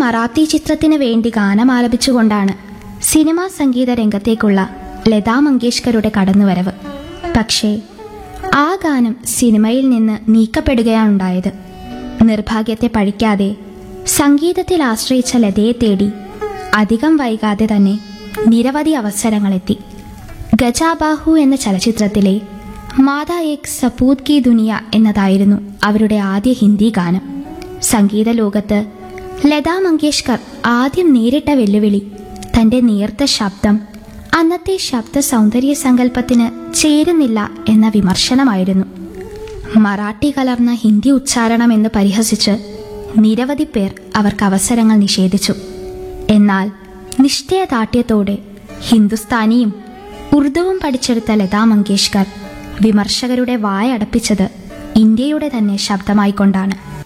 മറാത്തി ചിത്രത്തിന് വേണ്ടി ഗാനം ആലപിച്ചുകൊണ്ടാണ് സിനിമാ സംഗീത രംഗത്തേക്കുള്ള ലതാ മങ്കേഷ്കറുടെ കടന്നുവരവ് പക്ഷേ ആ ഗാനം സിനിമയിൽ നിന്ന് നീക്കപ്പെടുകയാണുണ്ടായത് നിർഭാഗ്യത്തെ പഴിക്കാതെ സംഗീതത്തിൽ ആശ്രയിച്ച ലതയെ തേടി അധികം വൈകാതെ തന്നെ നിരവധി അവസരങ്ങളെത്തി ഗജാബാഹു എന്ന ചലച്ചിത്രത്തിലെ മാതാ ഏക് സപൂത് കി ദുനിയ എന്നതായിരുന്നു അവരുടെ ആദ്യ ഹിന്ദി ഗാനം സംഗീത ലോകത്ത് ലതാ മങ്കേഷ്കർ ആദ്യം നേരിട്ട വെല്ലുവിളി തന്റെ നേർത്ത ശബ്ദം അന്നത്തെ ശബ്ദ സൗന്ദര്യ സങ്കല്പത്തിന് ചേരുന്നില്ല എന്ന വിമർശനമായിരുന്നു മറാഠി കലർന്ന ഹിന്ദി ഉച്ചാരണം എന്ന് പരിഹസിച്ച് നിരവധി പേർ അവർക്ക് അവസരങ്ങൾ നിഷേധിച്ചു എന്നാൽ നിശ്ചയദാർഢ്യത്തോടെ ഹിന്ദുസ്ഥാനിയും ഉറുദുവും പഠിച്ചെടുത്ത ലതാ മങ്കേഷ്കർ വിമർശകരുടെ വായടപ്പിച്ചത് ഇന്ത്യയുടെ തന്നെ ശബ്ദമായിക്കൊണ്ടാണ്